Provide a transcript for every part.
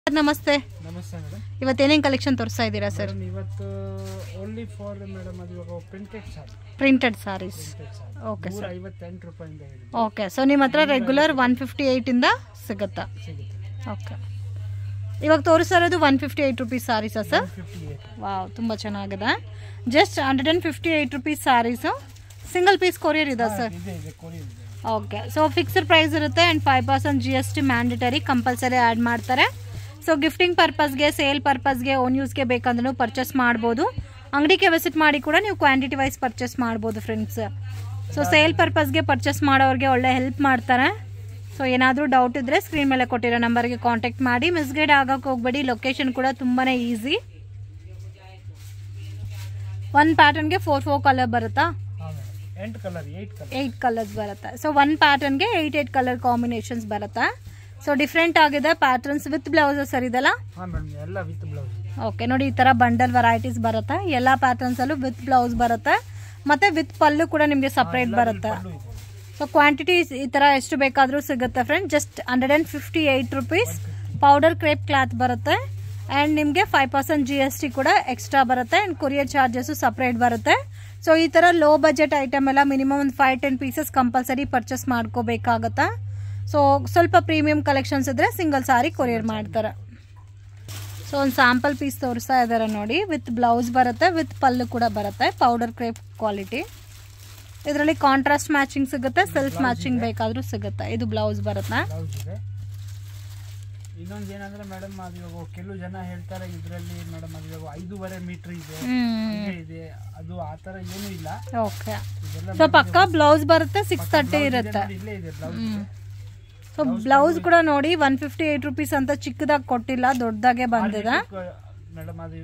Sir ನಮಸ್ತೆ ನಮಸ್ತೆ madam ಇವತ್ತೇನೇನು collection ತೋರಿಸ್ತಾ ಇದ್ದೀರಾ ಸರ್ ಮೇಡಮ್ ಇವತ್ತು ಓನ್ಲಿ ಫಾರ್ ಮೇಡಮ್ ಅದು ಇವಾಗ printed sari printed saris printed sari okay ನೂರ ಸರ್ ಐವತ್ತೆಂಟು ರೂಪಾಯಿಂದ ಹಿಡಿದು ಓಕೆ ಸೊ ನಿಮ್ಮ ಹತ್ರ ರೆಗ್ಯುಲರ್ ಒನ್ ಫಿಫ್ಟಿ ಏಯ್ಟಿಂದ ಸಿಗುತ್ತಾ ಸಿಗುತ್ತೆ ಓಕೆ ಇವಾಗ ತೋರಿಸ್ತಾ ಇರೋದು ಒನ್ ಫಿಫ್ಟಿ ಏಯ್ಟ್ ರುಪೀಸ್ ಸಾರೀಸಾ ಸರ್ ಫಿಫ್ಟಿ ಏಟ್ ವಾವ್ ತುಂಬ ಚೆನ್ನಾಗಿದೆ just hundred and fifty eight rupees saris single piece courier ಇದೆ ಸರ್ ಇದೆ ಇದೆ ಕೊರಿಯರ್ ಇದೆ ಓಕೆ ಸೊ ಫಿಕ್ಸ್ಡ್ ಪ್ರೈಸ್ ಇರುತ್ತೆ and five percent G S T mandatory compulsory add ಮಾಡ್ತಾರೆ so gifting ಪರ್ಪಸ್ಗೆ ಸೇಲ್ ಪರ್ಪಸ್ಗೆ ಓನ್ ಯೂಸ್ಗೆ ಬೇಕಂದ್ರೂ ಪರ್ಚೇಸ್ ಮಾಡ್ಬೋದು ಅಂಗಡಿಗೆ ವಿಸಿಟ್ ಮಾಡಿ ಕೂಡ ನೀವು ಕ್ವಾಂಟಿಟಿ ವೈಸ್ ಪರ್ಚೇಸ್ ಮಾಡ್ಬೋದು ಫ್ರೆಂಡ್ಸ್ ಸೊ ಸೇಲ್ ಪರ್ಪಸ್ಗೆ ಪರ್ಚೇಸ್ ಮಾಡೋರಿಗೆ ಒಳ್ಳೆ ಹೆಲ್ಪ್ ಮಾಡ್ತಾರೆ ಸೊ ಏನಾದರೂ ಡೌಟ್ ಇದ್ದರೆ ಸ್ಕ್ರೀನ್ ಮೇಲೆ ಕೊಟ್ಟಿರೋ ನಂಬರ್ಗೆ ಕಾಂಟ್ಯಾಕ್ಟ್ ಮಾಡಿ ಮಿಸ್ಗೈಡ್ ಆಗೋಕ್ಕೆ ಹೋಗ್ಬೇಡಿ ಲೊಕೇಶನ್ ಕೂಡ ತುಂಬಾ ಈಸಿ ಒನ್ ಪ್ಯಾಟರ್ನ್ಗೆ ಫೋರ್ ಫೋರ್ ಕಲರ್ ಬರುತ್ತಾ ಹಾಂ ಮೇಡಮ್ ಎಂಟು colour eight colour eight colours ಬರುತ್ತೆ ಸೊ ಒನ್ ಪ್ಯಾಟರ್ನ್ಗೆ ಏಯ್ಟ್ ಏಯ್ಟ್ ಕಲರ್ ಕಾಂಬಿನೇಷನ್ಸ್ ಬರುತ್ತೆ ಸೊ ಡಿಫ್ರೆಂಟ್ ಆಗಿದೆ ಪ್ಯಾಟರ್ನ್ಸ್ ವಿತ್ ಬ್ಲೌಸಸ್ ಸರ್ ಇದೆಲ್ಲ ಹಾಂ ಮೇಡಮ್ ಎಲ್ಲ ವಿತ್ ಬ್ಲೌಸ್ ಇದೆ ಓಕೆ ನೋಡಿ ಈ ಥರ ಬಂಡಲ್ ವೆರೈಟೀಸ್ ಬರುತ್ತೆ ಎಲ್ಲ ಪ್ಯಾಟರ್ನ್ಸಲ್ಲೂ ವಿತ್ ಬ್ಲೌಸ್ ಬರುತ್ತೆ ಮತ್ತು ವಿತ್ ಪಲ್ಲು ಕೂಡ ನಿಮಗೆ ಸಪ್ರೇಟ್ ಬರುತ್ತೆ ಪಲ್ಲು ಇದೆ ಸೊ ಕ್ವಾಂಟಿಟಿ ಈ ಥರ ಎಷ್ಟು ಬೇಕಾದರೂ ಸಿಗುತ್ತೆ friend just hundred and fifty eight rupees powder crepe cloth ಬರುತ್ತೆ ಆ್ಯಂಡ್ ನಿಮಗೆ five percent G S T ಕೂಡ ಎಕ್ಸ್ಟ್ರಾ ಬರುತ್ತೆ ಆ್ಯಂಡ್ ಕೊರಿಯರ್ ಚಾರ್ಜಸ್ಸು ಸಪ್ರೇಟ್ ಬರುತ್ತೆ ಸೊ ಈ ಥರ ಲೋ ಬಜೆಟ್ ಐಟಮ್ ಎಲ್ಲ ಮಿನಿಮಮ್ ಒಂದು five ten pieces compulsory purchase ಮಾಡ್ಕೋಬೇಕಾಗತ್ತೆ ಸೊ ಸ್ವಲ್ಪ ಪ್ರೀಮಿಯಂ ಕಲೆಕ್ಷನ್ಸ್ ಇದ್ರೆ ಸಿಂಗಲ್ ಸಾರಿ ಕೊರಿಯರ್ ಮಾಡ್ತಾರೆ ಸೊ ಒಂದು ಸ್ಯಾಂಪಲ್ ಪೀಸ್ ತೋರಿಸ್ತಾ ಇದ್ದಾರೆ ನೋಡಿ ವಿತ್ ಬ್ಲೌಸ್ ಬರುತ್ತೆ ವಿತ್ ಪಲ್ಲು ಕೂಡ ಬರುತ್ತೆ ಪೌಡರ್ ಕ್ರೇಪ್ ಕ್ವಾಲಿಟಿ ಇದರಲ್ಲಿ ಕಾಂಟ್ರಾಸ್ಟ್ ಮ್ಯಾಚಿಂಗ್ ಸಿಗುತ್ತೆ ಸೆಲ್ಫ್ ಮ್ಯಾಚಿಂಗ್ ಬೇಕಾದರೂ ಸಿಗುತ್ತೆ ಇದು ಬ್ಲೌಸ್ ಬರುತ್ತೆ ಬ್ಲೌಸ್ ಇದೆ ಇನ್ನೊಂದು ಏನಂದ್ರೆ ಮೇಡಮ್ ಅದು ಇವಾಗ ಕೆಲವು ಜನ ಹೇಳ್ತಾರೆ ಇದರಲ್ಲಿ ಮೇಡಮ್ ಅದು ಇವಾಗ ಐದೂವರೆ ಮೀಟರ್ ಇದೆ ಹೀಗೆ ಇದೆ ಅದು ಆ ಥರ ಏನೂ ಇಲ್ಲ ಓಕೆ ಇದೆಲ್ಲ ಸೊ ಪಕ್ಕ ಬ್ಲೌಸ್ ಬರುತ್ತೆ ಸಿಕ್ಸ್ ತರ್ಟಿ ಇರುತ್ತೆ ನೋಡಿ, ಇಲ್ಲೇ ಇದೆ ಬ್ಲೌಸ್ ಸೊ ಬ್ಲೌಸ್ ಕೂಡ ನೋಡಿ ಒನ್ ಫಿಫ್ಟಿ ಏಟ್ ರುಪೀಸ್ ಅಂತ ಚಿಕ್ಕದಾಗಿ ಕೊಟ್ಟಿಲ್ಲ ದೊಡ್ಡದಾಗೆ ಬಂದಿದೆ ಮೇಡಮ್ ಅದು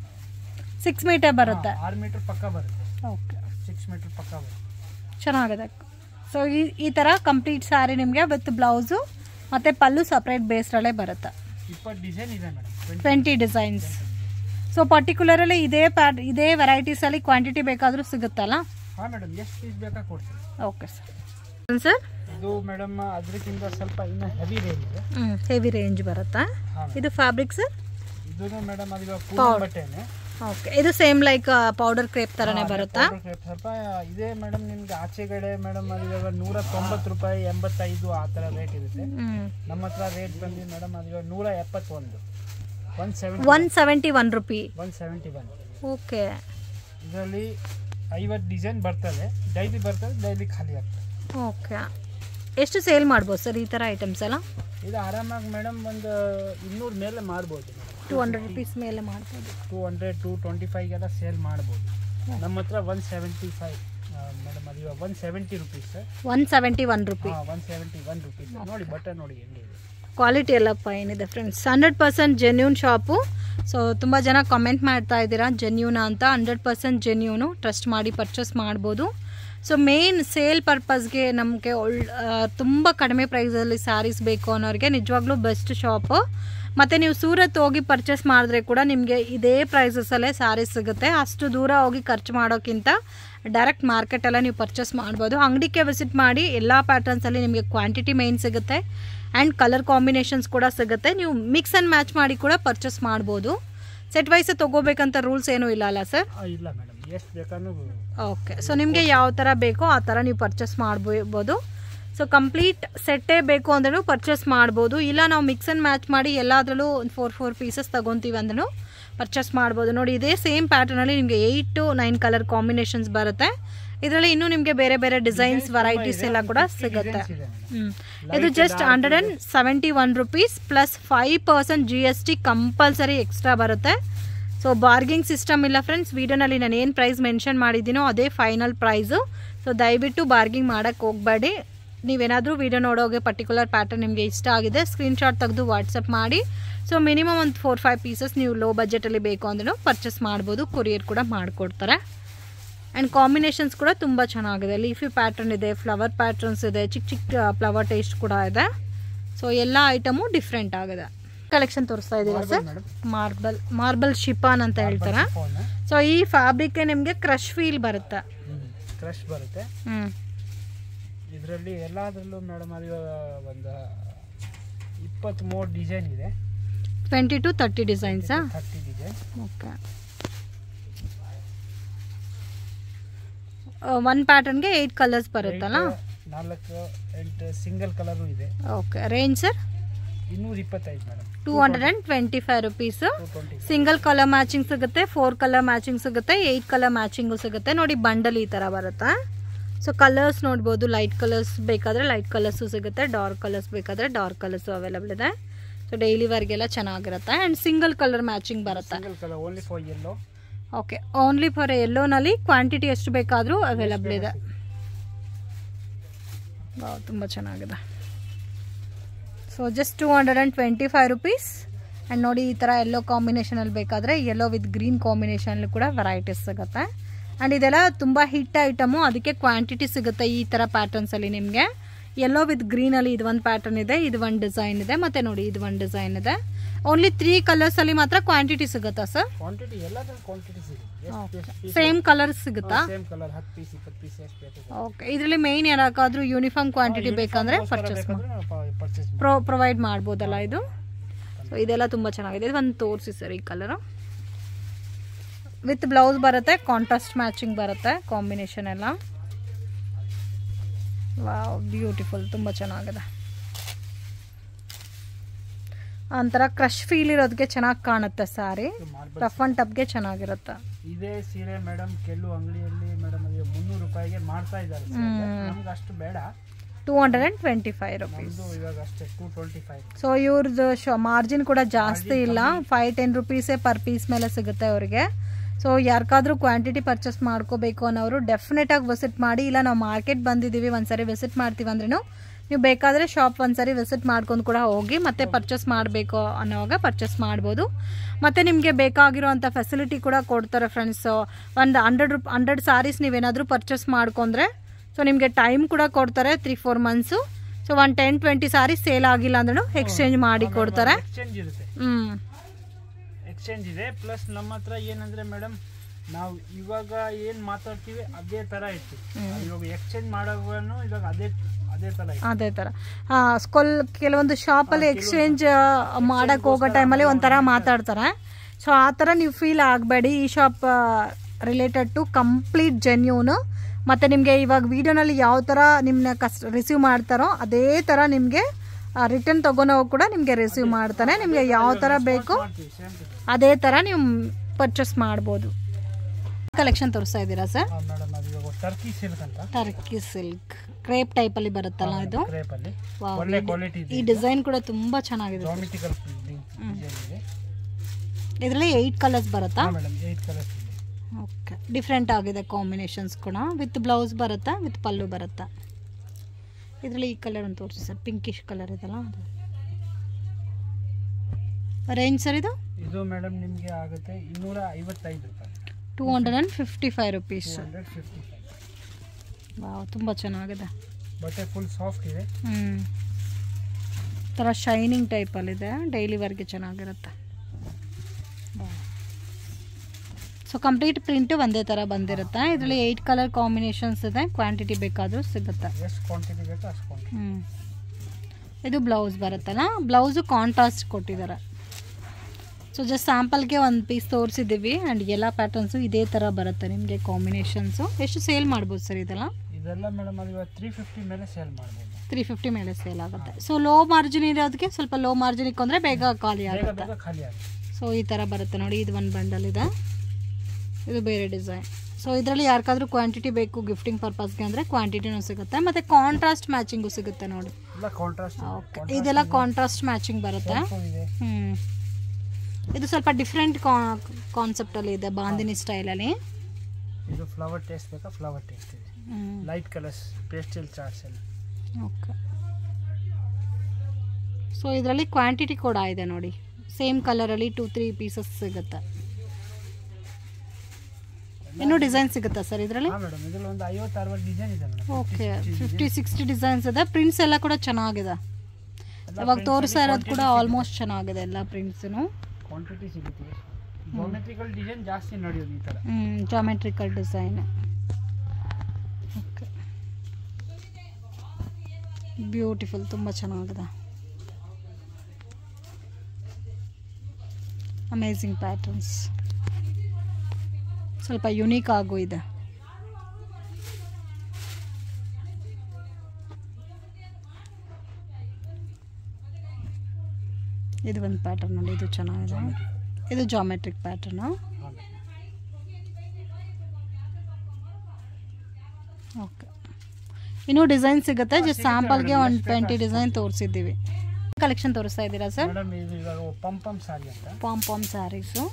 ಸಿಕ್ಸ್ ಮೀಟರ್ ಬರುತ್ತೆ ಆರು ಮೀಟರ್ ಪಕ್ಕ ಬರುತ್ತೆ ಓಕೆ ಸಿಕ್ಸ್ ಮೀಟರ್ ಪಕ್ಕ ಬರುತ್ತೆ ಚೆನ್ನಾಗಿದೆ ಸೊ ಈ ಈ ಥರ ಕಂಪ್ಲೀಟ್ ಸ್ಯಾರಿ ನಿಮಗೆ ವಿತ್ ಬ್ಲೌಸು ಮತ್ತು ಪಲ್ಲು ಸಪ್ರೇಟ್ ಬೇಸ್ರಲ್ಲೇ ಬರುತ್ತೆ ಇಪ್ಪತ್ತು ಡಿಸೈನ್ ಇದೆ ಮೇಡಮ್ ಟ್ವೆಂಟಿ ಡಿಸೈನ್ಸ್ ಸೊ ಪರ್ಟಿಕ್ಯುಲರಲ್ಲಿ ಇದೇ ಪ್ಯಾಟ್ ಇದೇ ವೆರೈಟೀಸಲ್ಲಿ ಕ್ವಾಂಟಿಟಿ ಬೇಕಾದರೂ ಸಿಗುತ್ತಲ್ಲ ಹಾಂ ಮೇಡಮ್ ಎಷ್ಟು ಪೀಸ್ ಬೇಕಾ ಕೊಡ್ತೀನಿ ಓಕೆ ಸರ್ ಸರ್ ಇದು ಮೇಡಮ್ ಅದಕ್ಕಿಂತ ಸ್ವಲ್ಪ ಇನ್ನು ಹೆವಿ ರೇಂಜ್ ಇದೆ ಹ್ಞೂ ಹೆವಿ ರೇಂಜ್ ಬರುತ್ತಾ ಹಾಂ ಇದು ಫ್ಯಾಬ್ರಿಕ್ ಸರ್ ಇದೂ ಮೇಡಮ್ ಅದು ಇವಾಗ Powder. ಪೂರ್ಣ ಬಟ್ಟೆನೆ ಓಕೆ ಇದು ಸೇಮ್ ಲೈಕ್ ಪೌಡರ್ ಕ್ರೇಪ್ ಥರನೇ ಬರುತ್ತಾ powder crepe. ಸ್ವಲ್ಪ ಇದೆ ಮೇಡಮ್ ನಿಮ್ಗೆ ಆಚೆಗಡೆ ಮೇಡಮ್ ಅದು ಇವಾಗ ನೂರ ತೊಂಬತ್ತು ರೂಪಾಯಿ ಎಂಬತ್ತೈದು ಆ ಥರ ರೇಟ್ ಇರುತ್ತೆ ಹ್ಞೂ ನಮ್ಮ ಹತ್ರ ರೇಟ್ ಬಂದು ಮೇಡಮ್ ಅದು ಇವಾಗ ನೂರ ಎಪ್ಪತ್ತೊಂದು one seventy one seventy one rupee one seventy one okay ಇದರಲ್ಲಿ ಐವತ್ತು ಡಿಸೈನ್ ಬರ್ತದೆ ಡೈಲಿ ಬರ್ತದೆ ಡೈಲಿ ಖಾಲಿ ಆಗ್ತದೆ ಓಕೆ ಎಷ್ಟು ಸೇಲ್ ಮಾಡ್ಬೋದು ಸರ್ ಈ ಥರ ಐಟಮ್ಸ್ ಎಲ್ಲ ಇದು ಆರಾಮಾಗಿ ಮೇಡಮ್ ಒಂದು ಇನ್ನೂರು ಮೇಲೆ ಮಾಡ್ಬೋದು ಟೂ ಹಂಡ್ರೆಡ್ ರುಪೀಸ್ ಮೇಲೆ ಮಾಡ್ಬೋದು ಟೂ ಹಂಡ್ರೆಡ್ ಟು ಟ್ವೆಂಟಿ ಫೈವ್ಗೆಲ್ಲ ಸೇಲ್ ಮಾಡ್ಬೋದು ನಮ್ಮ ಹತ್ರ ಒನ್ ಸೆವೆಂಟಿ ಫೈವ್ ಮೇಡಮ್ ಅದು ಇವಾಗ one seventy rupees one seventy one rupee ಹಾಂ ಒನ್ ಸೆವೆಂಟಿ ಒನ್ ರುಪೀಸ್ ನೋಡಿ ಬಟ್ಟೆ ನೋಡಿ ಹೆಂಗಿದೆ ಕ್ವಾಲಿಟಿ ಎಲ್ಲ ಏನಿದೆ friends hundred percent genuine shop so ತುಂಬ ಜನ ಕಮೆಂಟ್ ಮಾಡ್ತಾ ಇದ್ದೀರಾ ಜೆನ್ಯೂನ ಅಂತ ಹಂಡ್ರೆಡ್ ಪರ್ಸೆಂಟ್ ಜೆನ್ಯೂನು ಟ್ರಸ್ಟ್ ಮಾಡಿ ಪರ್ಚೇಸ್ ಮಾಡ್ಬೋದು ಸೊ ಮೇನ್ ಸೇಲ್ ಪರ್ಪಸ್ಗೆ ನಮಗೆ ಒಳ್ ತುಂಬ ಕಡಿಮೆ ಪ್ರೈಸಲ್ಲಿ ಸ್ಯಾರೀಸ್ ಬೇಕು ಅನ್ನೋರಿಗೆ ನಿಜವಾಗ್ಲೂ ಬೆಸ್ಟ್ ಶಾಪು ಮತ್ತು ನೀವು ಸೂರತ್ ಹೋಗಿ ಪರ್ಚೇಸ್ ಮಾಡಿದ್ರೆ ಕೂಡ ನಿಮಗೆ ಇದೇ ಪ್ರೈಸಸಲ್ಲೇ ಸ್ಯಾರೀಸ್ ಸಿಗುತ್ತೆ ಅಷ್ಟು ದೂರ ಹೋಗಿ ಖರ್ಚು ಮಾಡೋಕ್ಕಿಂತ ಡೈರೆಕ್ಟ್ ಮಾರ್ಕೆಟಲ್ಲೇ ನೀವು ಪರ್ಚೇಸ್ ಮಾಡ್ಬೋದು ಅಂಗಡಿಗೆ ವಿಸಿಟ್ ಮಾಡಿ ಎಲ್ಲ ಪ್ಯಾಟರ್ನ್ಸಲ್ಲಿ ನಿಮಗೆ ಕ್ವಾಂಟಿಟಿ ಮೇನ್ ಸಿಗುತ್ತೆ ಆ್ಯಂಡ್ ಕಲರ್ ಕಾಂಬಿನೇಷನ್ಸ್ ಕೂಡ ಸಿಗುತ್ತೆ ನೀವು ಮಿಕ್ಸ್ ಆ್ಯಂಡ್ ಮ್ಯಾಚ್ ಮಾಡಿ ಕೂಡ ಪರ್ಚೇಸ್ ಮಾಡ್ಬೋದು ಸೆಟ್ ವೈಸ್ ತೊಗೋಬೇಕಂತ ರೂಲ್ಸ್ ಏನೂ ಇಲ್ಲ ಅಲ್ಲ ಸರ್ ಇಲ್ಲ ಮೇಡಮ್ ಎಷ್ಟು ಬೇಕಾದ್ರೂ ಓಕೆ ಸೊ ನಿಮಗೆ ಯಾವ ಥರ ಬೇಕೋ ಆ ಥರ ನೀವು ಪರ್ಚೇಸ್ ಮಾಡ್ಬೋದು ಸೊ ಕಂಪ್ಲೀಟ್ ಸೆಟ್ಟೇ ಬೇಕು ಅಂದ್ರೂ ಪರ್ಚೇಸ್ ಮಾಡ್ಬೋದು ಇಲ್ಲ ನಾವು ಮಿಕ್ಸ್ ಆ್ಯಂಡ್ ಮ್ಯಾಚ್ ಮಾಡಿ ಎಲ್ಲದರಲ್ಲೂ ಒಂದು ಫೋರ್ ಫೋರ್ ಪೀಸಸ್ ತೊಗೊತೀವಿ ಅಂದ್ರೂ ಪರ್ಚೇಸ್ ಮಾಡ್ಬೋದು ನೋಡಿ ಇದೇ ಸೇಮ್ ಪ್ಯಾಟರ್ನಲ್ಲಿ ನಿಮಗೆ eight to nine colour combinations ಬರುತ್ತೆ ಇದರಲ್ಲಿ ಇನ್ನೂ ನಿಮಗೆ ಬೇರೆ ಬೇರೆ ಡಿಸೈನ್ಸ್ ವೆರೈಟೀಸ್ ಎಲ್ಲ ಕೂಡ ಸಿಗುತ್ತೆ ಇದೆ ಮೇಡಮ್ ಹ್ಮ್. ಇದು just hundred and seventy one rupees plus five percent G S T compulsory extra ಬರುತ್ತೆ ಸೊ ಬಾರ್ಗಿಂಗ್ ಸಿಸ್ಟಮ್ ಇಲ್ಲ ಫ್ರೆಂಡ್ಸ್ ವಿಡಿಯೋನಲ್ಲಿ ನಾನು ಏನು ಪ್ರೈಸ್ ಮೆನ್ಷನ್ ಮಾಡಿದ್ದೀನೋ ಅದೇ ಫೈನಲ್ ಪ್ರೈಸು ಸೊ ದಯವಿಟ್ಟು ಬಾರ್ಗಿಂಗ್ ಮಾಡೋಕ್ಕೆ ಹೋಗಬೇಡಿ ನೀವೇನಾದರೂ ವಿಡಿಯೋ ನೋಡೋಗೆ ಪರ್ಟಿಕ್ಯುಲರ್ ಪ್ಯಾಟರ್ನ್ ನಿಮಗೆ ಇಷ್ಟ ಆಗಿದೆ ಸ್ಕ್ರೀನ್ಶಾಟ್ ತೆಗೆದು ವಾಟ್ಸಪ್ ಮಾಡಿ ಸೊ ಮಿನಿಮಮ್ ಒಂದು ಫೋರ್ ಫೈವ್ ಪೀಸಸ್ ನೀವು ಲೋ ಬಜೆಟಲ್ಲಿ ಬೇಕು ಅಂದ್ರೂ ಪರ್ಚೇಸ್ ಮಾಡ್ಬೋದು ಕೊರಿಯರ್ ಕೂಡ ಮಾಡಿಕೊಡ್ತಾರೆ ಆ್ಯಂಡ್ ಕಾಂಬಿನೇಷನ್ಸ್ ಕೂಡ ತುಂಬ ಚೆನ್ನಾಗಿದೆ ಲೀಫಿ ಪ್ಯಾಟರ್ನ್ ಇದೆ ಫ್ಲವರ್ ಪ್ಯಾಟರ್ನ್ಸ್ ಇದೆ ಚಿಕ್ಕ ಚಿಕ್ಕ ಫ್ಲವರ್ ಟೇಸ್ಟ್ ಕೂಡ ಇದೆ ಸೊ ಎಲ್ಲ ಐಟಮು ಡಿಫ್ರೆಂಟ್ ಆಗಿದೆ ಕಲೆಕ್ಷನ್ ತೋರಿಸ್ತಾ ಇದ್ದೀರಾ sir madam marble marble chiffon ಅಂತ ಹೇಳ್ತಾರೆ ಫೋನ್ ಸೊ ಈ ಫ್ಯಾಬ್ರಿಕ್ಗೆ ನಿಮಗೆ ಕ್ರಶ್ ಫೀಲ್ ಬರುತ್ತೆ ಕ್ರಶ್ ಬರುತ್ತೆ ಹ್ಞೂ ಇದರಲ್ಲಿ ಎಲ್ಲದರಲ್ಲೂ ಮೇಡಮ್ ಅದು ಇವಾಗ ಒಂದು ಇಪ್ಪತ್ತ್ಮೂರು ಡಿಸೈನ್ ಇದೆ ಟ್ವೆಂಟಿ ಟು ತರ್ಟಿ ಡಿಸೈನ್ಸಾ ಥರ್ಟಿ ಡಿಸೈನ್ ಓಕೆ ಒನ್ ಪ್ಯಾಟರ್ನ್ಗೆ ಏಯ್ಟ್ ಕಲರ್ಸ್ ಬರುತ್ತಲ್ಲ ನಾಲ್ಕು ಎಂಟು ಸಿಂಗಲ್ ಕಲರು ಇದೆ ಓಕೆ ರೇಂಜ್ ಸರ್ ಇನ್ನೂರ ಇಪ್ಪತ್ತೈದು madam two hundred and twenty five rupees two twenty single colour matching ಸಿಗುತ್ತೆ ಫೋರ್ ಕಲರ್ ಮ್ಯಾಚಿಂಗ್ ಸಿಗುತ್ತೆ ಏಯ್ಟ್ ಕಲರ್ ಮ್ಯಾಚಿಂಗು ಸಿಗುತ್ತೆ ನೋಡಿ ಬಂಡಲ್ ಈ ಥರ ಬರುತ್ತೆ ಸೊ ಕಲರ್ಸ್ ನೋಡ್ಬೋದು ಲೈಟ್ ಕಲರ್ಸ್ ಬೇಕಾದರೆ ಲೈಟ್ ಕಲರ್ಸು ಸಿಗುತ್ತೆ ಡಾರ್ಕ್ ಕಲರ್ಸ್ ಬೇಕಾದರೆ ಡಾರ್ಕ್ ಕಲರ್ಸು ಅವೈಲಬಲ್ ಇದೆ ಸೊ ಡೈಲಿ ವರ್ಗೆಲ್ಲ ಚೆನ್ನಾಗಿರುತ್ತೆ ಆ್ಯಂಡ್ ಸಿಂಗಲ್ ಕಲರ್ ಮ್ಯಾಚಿಂಗ್ ಬರುತ್ತೆ single colour only for yellow okay only for ಎಲ್ಲೋನಲ್ಲಿ ಕ್ವಾಂಟಿಟಿ ಎಷ್ಟು ಬೇಕಾದರೂ ಅವೈಲಬಲ್ ಇದೆ ವಾವ್ ತುಂಬ ಚೆನ್ನಾಗಿದೆ so just two hundred and twenty five rupees and ನೋಡಿ ಈ ಥರ ಎಲ್ಲೋ ಕಾಂಬಿನೇಷನಲ್ಲಿ ಬೇಕಾದರೆ ಎಲ್ಲೋ ವಿತ್ ಗ್ರೀನ್ ಕಾಂಬಿನೇಷನಲ್ಲಿ ಕೂಡ ವೆರೈಟೀಸ್ ಸಿಗುತ್ತೆ ಆ್ಯಂಡ್ ಇದೆಲ್ಲ ತುಂಬ ಹಿಟ್ ಐಟಮು ಅದಕ್ಕೆ ಕ್ವಾಂಟಿಟಿ ಸಿಗುತ್ತೆ ಈ ಥರ ಪ್ಯಾಟರ್ನ್ಸಲ್ಲಿ ನಿಮಗೆ ಎಲ್ಲೋ ವಿತ್ ಗ್ರೀನಲ್ಲಿ ಇದು ಒಂದು ಪ್ಯಾಟರ್ನ್ ಇದೆ ಇದು ಒಂದು ಡಿಸೈನ್ ಇದೆ ಮತ್ತು ನೋಡಿ ಇದು ಒಂದು ಡಿಸೈನ್ ಇದೆ ಓನ್ಲಿ ತ್ರೀ ಕಲರ್ಸಲ್ಲಿ ಮಾತ್ರ ಕ್ವಾಂಟಿಟಿ ಸಿಗುತ್ತಾ ಸರ್ ಕ್ವಾಂಟಿಟಿ ಎಲ್ಲದ್ರಲ್ಲಿ ಕ್ವಾಂಟಿಟಿ ಸಿಗುತ್ತೆ ಸೇಮ್ ಕಲರ್ ಸಿಗುತ್ತಾ ಸೇಮ್ ಕಲರ್ ಹತ್ತು ಪೀಸ್ ಇಪ್ಪತ್ತು ಪೀಸ್ ಎಷ್ಟು ಬೇಕು ಓಕೆ ಇದರಲ್ಲಿ ಮೇಯ್ನ್ ಯಾರಾದ್ರೂ ಯೂನಿಫಾರ್ಮ್ ಕ್ವಾಂಟಿಟಿ ಬೇಕಂದ್ರೆ ಪರ್ಚೇಸ್ ಪರ್ಚೇಸ್ ಪ್ರೊ ಪ್ರೊವೈಡ್ ಮಾಡ್ಬೋದಲ್ಲ ಇದು ಸೊ ಇದೆಲ್ಲ ತುಂಬ ಚೆನ್ನಾಗಿದೆ ಇದು ಒಂದು ತೋರಿಸಿ ಸರ್ ಈ ಕಲರು ವಿತ್ ಬ್ಲೌಸ್ ಬರುತ್ತೆ ಕಾಂಟ್ರಾಸ್ಟ್ ಮ್ಯಾಚಿಂಗ್ ಬರುತ್ತೆ ಕಾಂಬಿನೇಷನ್ ಎಲ್ಲ ವಾವ್ ಬ್ಯೂಟಿಫುಲ್ ತುಂಬ ಚೆನ್ನಾಗಿದೆ ಒಂಥರ ಕ್ರಶ್ ಫೀಲ್ ಇರೋದಕ್ಕೆ ಚೆನ್ನಾಗಿ ಕಾಣುತ್ತೆ ಸ್ಯಾರಿ ಮಾಡ್ಬೋದು ಟಫ್ ಅಂಡ್ ಟಫ್ಗೆ ಚೆನ್ನಾಗಿರುತ್ತೆ ಇದೇ ಸೀರೆ ಮೇಡಮ್ ಕೆಲವು ಅಂಗಡಿಯಲ್ಲಿ ಮೇಡಮ್ ಅದು ಮುನ್ನೂರು ರೂಪಾಯಿಗೆ ಮಾಡ್ತಾ ಇದ್ದಾರೆ ನಮ್ಗೆ ಅಷ್ಟು ಬೇಡ two hundred and twenty five rupees ನಮ್ದು ಇವಾಗ ಅಷ್ಟೇ ಟೂ ಟ್ವೆಂಟಿ ಫೈವ್ ಸೊ ಇವ್ರದ್ದು ಶೋ ಮಾರ್ಜಿನ್ ಕೂಡ ಜಾಸ್ತಿ ಇಲ್ಲ ಫೈವ್ ಟೆನ್ ರುಪೀಸೇ ಪರ್ ಪೀಸ್ ಮೇಲೆ ಸಿಗುತ್ತೆ ಅವ್ರಿಗೆ ಸೊ ಯಾರಿಗಾದ್ರೂ ಕ್ವಾಂಟಿಟಿ ಪರ್ಚೇಸ್ ಮಾಡ್ಕೋಬೇಕು ಅನ್ನೋರು ಡೆಫಿನೆಟಾಗಿ ವಿಸಿಟ್ ಮಾಡಿ ಇಲ್ಲ ನಾವು ಮಾರ್ಕೆಟ್ ಬಂದಿದ್ದೀವಿ ಒಂದ್ಸರಿ ವಿಸಿಟ್ ಮಾಡ್ತೀವಿ ಅಂದ್ರೂ ನೀವು ಬೇಕಾದರೆ ಶಾಪ್ ಒಂದ್ಸರಿ ವಿಸಿಟ್ ಮಾಡ್ಕೊಂಡು ಕೂಡ ಹೋಗಿ ಮತ್ತೆ ಪರ್ಚೇಸ್ ಮಾಡಬೇಕು ಅನ್ನೋವಾಗ ಪರ್ಚೇಸ್ ಮಾಡ್ಬೋದು ಮತ್ತು ನಿಮಗೆ ಬೇಕಾಗಿರೋಂಥ ಫೆಸಿಲಿಟಿ ಕೂಡ ಕೊಡ್ತಾರೆ ಫ್ರೆಂಡ್ಸ್ ಒಂದು ಹಂಡ್ರೆಡ್ ರುಪ್ ಹಂಡ್ರೆಡ್ ಸಾರೀಸ್ ನೀವೇನಾದರೂ ಪರ್ಚೇಸ್ ಮಾಡ್ಕೊಂಡ್ರೆ ಸೊ ನಿಮಗೆ ಟೈಮ್ ಕೂಡ ಕೊಡ್ತಾರೆ three four months so one ten twenty sari sale ಆಗಿಲ್ಲ ಅಂದ್ರೂ ಎಕ್ಸ್ಚೇಂಜ್ ಮಾಡಿ ಕೊಡ್ತಾರೆ ಎಕ್ಸ್ಚೇಂಜ್ ಇರುತ್ತೆ ಹ್ಮ್ ಎಕ್ಸ್ಚೇಂಜ್ ಇದೆ ಪ್ಲಸ್ ನಮ್ಮ ಹತ್ರ ಏನಂದ್ರೆ ಮೇಡಮ್ ನಾವು ಇವಾಗ ಏನ್ ಮಾತಾಡ್ತೀವಿ ಅದೇ ತರ ಇತ್ತು ಇವಾಗ ಎಕ್ಸ್ಚೇಂಜ್ ಮಾಡೋನು ಇವಾಗ ಅದೇ ಅದೇ ತರ ಇತ್ತು ಅದೇ ಥರ ಸ್ಕೊಲ್ ಕೆಲವೊಂದು ಶಾಪಲ್ಲಿ ಎಕ್ಸ್ಚೇಂಜ್ ಮಾಡಕ್ಕೆ ಹೋಗೋ ಟೈಮಲ್ಲಿ ಒಂಥರ ಮಾತಾಡ್ತಾರೆ ಸೊ ಆ ಥರ ನೀವು ಫೀಲ್ ಆಗಬೇಡಿ ಈ shop related to complete genuine ಮತ್ತು ನಿಮಗೆ ಇವಾಗ ವಿಡಿಯೋನಲ್ಲಿ ಯಾವ ಥರ ನಿಮ್ಮನ್ನ ಕಸ್ ರಿಸೀವ್ ಮಾಡ್ತಾರೋ ಅದೇ ಥರ ನಿಮಗೆ ರಿಟರ್ನ್ ತೊಗೊಳೋವು ಕೂಡ ನಿಮಗೆ ರಿಸೀವ್ ಮಾಡ್ತಾರೆ ನಿಮಗೆ ಯಾವ ಥರ ಬೇಕು ಮಾಡ್ತೀವಿ ಸೇಮ್ ಟು ಅದೇ ಥರ ನೀವು ಪರ್ಚೇಸ್ ಮಾಡ್ಬೋದು ಕಲೆಕ್ಷನ್ ತೋರಿಸ್ತಾ ಇದ್ದೀರಾ ಸರ್ ಮೇಡಮ್ ಅದು ಇವಾಗ ಟರ್ಕಿ ಸಿಲ್ಕ್ ಅಂತ ಟರ್ಕಿ ಸಿಲ್ಕ್ ಕ್ರೇಪ್ ಟೈಪಲ್ಲಿ ಬರುತ್ತಲ್ಲ ಇದು ಕ್ರೇಪ್ ಅಲ್ಲಿ Wow, ಒಳ್ಳೆ ಕ್ವಾಲಿಟಿ ಈ ಇದೆ ಡಿಸೈನ್ ಕೂಡ ತುಂಬಾ ಚೆನ್ನಾಗಿದೆ ಜಾಮಿಟಿಕಲ್ ಡಿಸೈನ್ ಇದೆ ಇದರಲ್ಲಿ ಏಯ್ಟ್ ಕಲರ್ಸ್ ಬರುತ್ತಾ ಮೇಡಮ್ ಏಟ್ ಕಲರ್ಸ್ ಇದೆ ಓಕೆ ಡಿಫ್ರೆಂಟ್ ಆಗಿದೆ ಕಾಂಬಿನೇಷನ್ಸ್ ಕೂಡ ವಿತ್ ಬ್ಲೌಸ್ ಬರುತ್ತಾ ವಿತ್ ಪಲ್ಲು ಬರುತ್ತಾ ಇದರಲ್ಲಿ ಈ ಕಲರ್ ಅಂತ ತೋರಿಸಿ ಸರ್ ಪಿಂಕಿಶ್ ಕಲರ್ ಇದೆಲ್ಲ ಅದು ರೇಂಜ್ ಸರ್ ಇದು ಇದು ಮೇಡಮ್ ನಿಮಗೆ ಆಗುತ್ತೆ ಇನ್ನೂರ ಐವತ್ತೈದು ರೂಪಾಯಿ two hundred and fifty five rupees two hundred fifty five wow ತುಂಬ ಚೆನ್ನಾಗಿದೆ ಬಟ್ಟೆ ಫುಲ್ ಸಾಫ್ಟ್ ಇದೆ ಹ್ಞೂ ಥರ ಶೈನಿಂಗ್ ಟೈಪಲ್ಲಿದೆ ಡೈಲಿ ವರ್ಗೆ ಚೆನ್ನಾಗಿರುತ್ತೆ ಸೊ ಕಂಪ್ಲೀಟ್ ಪ್ರಿಂಟು ಒಂದೇ ಥರ ಬಂದಿರುತ್ತೆ ಇದರಲ್ಲಿ ಏಯ್ಟ್ ಕಲರ್ ಕಾಂಬಿನೇಷನ್ಸ್ ಇದೆ ಕ್ವಾಂಟಿಟಿ ಬೇಕಾದರೂ ಸಿಗುತ್ತೆ ಎಷ್ಟು ಕ್ವಾಂಟಿಟಿ ಬೇಕೋ ಅಷ್ಟು ಕ್ವಾಂಟಿಟಿ ಹ್ಞೂ ಇದು ಬ್ಲೌಸ್ ಬರುತ್ತಲ್ಲ ಬ್ಲೌಸು ಕಾಂಟ್ರಾಸ್ಟ್ ಕೊಟ್ಟಿದ್ದಾರೆ ಸೊ ಜಸ್ಟ್ ಸ್ಯಾಂಪಲ್ಗೆ ಒಂದು ಪೀಸ್ ತೋರಿಸಿದ್ದೀವಿ ಆ್ಯಂಡ್ ಎಲ್ಲ ಪ್ಯಾಟರ್ನ್ಸು ಇದೇ ಥರ ಬರುತ್ತೆ ನಿಮಗೆ ಕಾಂಬಿನೇಷನ್ಸು ಎಷ್ಟು ಸೇಲ್ ಮಾಡ್ಬೋದು ಸರ್ ಇದೆಲ್ಲ ಇದೆಲ್ಲ ಮೇಡಮ್ ಅದು ಇವಾಗ ತ್ರೀ ಫಿಫ್ಟಿ ಮೇಲೆ ಸೇಲ್ ಮಾಡ್ಬೋದು ತ್ರೀ ಫಿಫ್ಟಿ ಮೇಲೆ ಸೇಲ್ ಆಗುತ್ತೆ ಸೊ ಲೋ ಮಾರ್ಜಿನ್ ಇರೋದಕ್ಕೆ ಸ್ವಲ್ಪ ಲೋ ಮಾರ್ಜಿನ್ ಇಕ್ಕೊಂಡ್ರೆ ಬೇಗ ಖಾಲಿ ಬೇಗ ಆಗುತ್ತೆ ಬೇಗ ಖಾಲಿ ಆಗುತ್ತೆ ಸೊ ಈ ಥರ ಬರುತ್ತೆ ನೋಡಿ ಇದು ಒಂದು ಬಂಡಲ್ ಇದೆ ಇದು ಬೇರೆ ಡಿಸೈನ್ ಸೊ ಇದರಲ್ಲಿ ಯಾರಿಗಾದ್ರೂ ಕ್ವಾಂಟಿಟಿ ಬೇಕು ಗಿಫ್ಟಿಂಗ್ ಪರ್ಪಸ್ಗೆ ಅಂದರೆ ಕ್ವಾಂಟಿಟಿನೂ ಸಿಗುತ್ತೆ ಮತ್ತು ಕಾಂಟ್ರಾಸ್ಟ್ ಮ್ಯಾಚಿಂಗು ಸಿಗುತ್ತೆ ನೋಡಿ ಎಲ್ಲ ಕಾಂಟ್ರಾಸ್ಟ್ ಓಕೆ ಇದೆಲ್ಲ ಕಾಂಟ್ರಾಸ್ಟ್ ಮ್ಯಾಚಿಂಗ್ ಬರುತ್ತೆ ಇದೆ ಹ್ಞೂ ಇದು ಸ್ವಲ್ಪ ಡಿಫ್ರೆಂಟ್ ಕಾನ್ಸೆಪ್ಟಲ್ಲಿ ಇದೆ ಬಾಂದಿನಿ ಸ್ಟೈಲಲ್ಲಿ ಇದು ಫ್ಲವರ್ ಟೇಸ್ಟ್ ಬೇಕಾ ಫ್ಲವರ್ ಟೇಸ್ಟ್ ಇದೆ ಹ್ಞೂ ಲೈಟ್ ಕಲರ್ಸ್ ಪೇಸ್ಟಲ್ ಚಾರ್ಟ್ಸ್ ಎಲ್ಲ ಓಕೆ ಸೊ ಇದರಲ್ಲಿ ಕ್ವಾಂಟಿಟಿ ಕೂಡ ಇದೆ ನೋಡಿ ಸೇಮ್ ಕಲರಲ್ಲಿ ಟೂ ತ್ರೀ ಪೀಸಸ್ ಸಿಗುತ್ತೆ ಇನ್ನೂ ಡಿಸೈನ್ ಸಿಗುತ್ತಾ ಸರ್ ಇದರಲ್ಲಿ ಹಾಂ ಮೇಡಮ್ ಇದ್ರಲ್ಲಿ ಒಂದು ಐವತ್ತು ಅರವತ್ತು ಡಿಸೈನ್ ಇದೆ madam okay fifty sixty designs ಇದೆ ಪ್ರಿಂಟ್ಸ್ ಎಲ್ಲ ಕೂಡ ಚೆನ್ನಾಗಿದೆ ಇವಾಗ ತೋರಿಸ್ತಾ ಇರೋದು ಕೂಡ ಆಲ್ಮೋಸ್ಟ್ ಚೆನ್ನಾಗಿದೆ ಎಲ್ಲ ಪ್ರಿಂಟ್ಸು ಕ್ವಾಂಟಿಟಿ ಸಿಗುತ್ತೆ ಜೋಮೆಟ್ರಿಕಲ್ ಡಿಸೈನ್ ಜಾಸ್ತಿ ನಡೆಯೋದು ಈ ಥರ ಜಾಮೆಟ್ರಿಕಲ್ ಡಿಸೈನ್ ಓಕೆ ಬ್ಯೂಟಿಫುಲ್ ತುಂಬ ಚೆನ್ನಾಗಿದೆ ಅಮೇಝಿಂಗ್ ಪ್ಯಾಟರ್ನ್ಸ್ ಸ್ವಲ್ಪ ಯುನೀಕ್ ಆಗು ಇದೆ ಇದು ಒಂದು ಪ್ಯಾಟರ್ನ್ ನೋಡಿ ಇದು ಚೆನ್ನಾಗಿದೆ ಇದು ಜಾಮೆಟ್ರಿಕ್ ಪ್ಯಾಟರ್ನು ಹಾಂ ಓಕೆ ಇನ್ನೂ ಡಿಸೈನ್ ಸಿಗುತ್ತೆ ಜಸ್ಟ್ ಸ್ಯಾಂಪಲ್ಗೆ ಒಂದು ಟ್ವೆಂಟಿ ಡಿಸೈನ್ ತೋರಿಸಿದ್ದೀವಿ ಕಲೆಕ್ಷನ್ ತೋರಿಸ್ತಾ ಇದ್ದೀರಾ ಸರ್ ಮೇಡಮ್ ಇದು ಇವಾಗ ಪಂಪ್ ಪಂಪ್ ಸಾರಿ ಅಂತ ಪಾಮ್ ಪಾಮ್ ಸ್ಯಾರೀಸು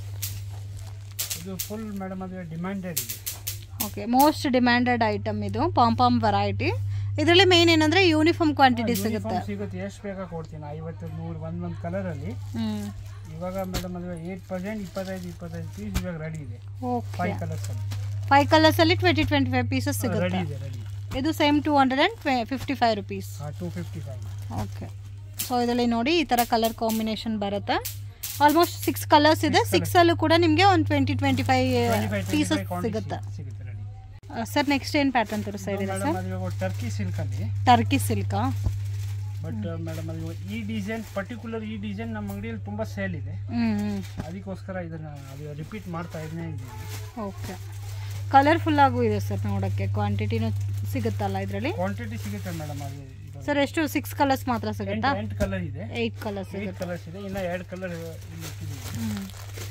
ಇದು ಫುಲ್ ಮೇಡಮ್ ಅದು ಡಿಮ್ಯಾಂಡೆಡ್ ಇದೆ ಓಕೆ ಮೋಸ್ಟ್ ಡಿಮ್ಯಾಂಡೆಡ್ ಐಟಮ್ ಇದು ಪಾಮ್ ಪಾಮ್ ವೆರೈಟಿ ಇದರಲ್ಲಿ ಮೇನ್ ಏನಂದರೆ ಯೂನಿಫಾರ್ಮ್ ಕ್ವಾಂಟಿಟಿ ಸಿಗುತ್ತೆ Uniform ಸಿಗುತ್ತೆ ಎಷ್ಟು ಬೇಕಾ ಕೊಡ್ತೀನಿ ಐವತ್ತು ನೂರು ಒಂದು ಒಂದು ಕಲರಲ್ಲಿ ಹ್ಞೂ ಇವಾಗ ಮೇಡಮ್ ಅದು ಏಟ್ ಪರ್ಸೆಂಟ್ ಇಪ್ಪತ್ತೈದು ಇಪ್ಪತ್ತೈದು ಪೀಸ್ ಇವಾಗ ರೆಡಿ ಇದೆ ಓಕೆ ಫೈವ್ ಕಲರ್ಸ್ ಅಲ್ಲಿ ಫೈವ್ ಕಲರ್ಸಲ್ಲಿ twenty twenty five pieces ready ಸಿಗುತ್ತೆ ಇದೆ ರೆಡಿ ಇದು same two hundred and fifty five rupees ಹಾಂ two fifty five okay so ಇದರಲ್ಲಿ ನೋಡಿ ಈ ಥರ ಕಲರ್ ಕಾಂಬಿನೇಷನ್ ಬರುತ್ತೆ ಆಲ್ಮೋಸ್ಟ್ ಸಿಕ್ಸ್ ಕಲರ್ಸ್ ಇದೆ ಸಿಕ್ಸಲ್ಲೂ ಕೂಡ ನಿಮಗೆ ಒಂದು ಟ್ವೆಂಟಿ ಟ್ವೆಂಟಿ ಫೈವ್ ಪೀಸಸ್ ಸಿಗುತ್ತೆ ಸಿಗುತ್ತೆ ರೆಡಿ ಸರ್ ನೆಕ್ಸ್ಟ್ ಏನು ಪ್ಯಾಟರ್ನ್ ತೋರಿಸ್ತಾ ಇದ್ದೀರಾ ಮೇಡಮ್ ಸರ್ ಅದು ಇವಾಗ ಟರ್ಕಿ ಸಿಲ್ಕಲ್ಲಿ ಟರ್ಕಿ ಸಿಲ್ಕಾ ಬಟ್ ಮೇಡಮ್ ಅದು ಇವಾಗ ಈ ಡಿಸೈನ್ ಪರ್ಟಿಕ್ಯುಲರ್ ಈ ಡಿಸೈನ್ ನಮ್ಮ ಅಂಗಡಿಯಲ್ಲಿ ತುಂಬ ಸೇಲ್ ಇದೆ ಹ್ಞೂ ಹ್ಞೂ ಅದಕ್ಕೋಸ್ಕರ ಇದನ್ನ ಅದು ರಿಪೀಟ್ ಮಾಡ್ತಾ ಇದನ್ನೇ ಇದ್ದೀವಿ ಓಕೆ ಕಲರ್ಫುಲ್ ಆಗೂ ಇದೆ ಸರ್ ನೋಡೋಕ್ಕೆ ಕ್ವಾಂಟಿಟಿನೂ ಸಿಗುತ್ತಲ್ಲ ಇದರಲ್ಲಿ ಕ್ವಾಂಟಿಟಿ ಸಿಗುತ್ತೆ ಮೇಡಮ್ ಅದು ಇವಾಗ ಸರ್ ಎಷ್ಟು ಸಿಕ್ಸ್ ಕಲರ್ಸ್ ಮಾತ್ರ ಸಿಗುತ್ತಾ ಎಂಟು ಕಲರ್ ಇದೆ ಏಯ್ಟ್ ಕಲರ್ಸ್ ಏಟ್ ಸಿಗುತ್ತೆ ಕಲರ್ಸ್ ಇದೆ ಇನ್ನು ಎರಡು ಕಲರ್ ಇಲ್ಲಿ ಇಟ್ಟಿದ್ದೀವಿ ಹ್ಞೂ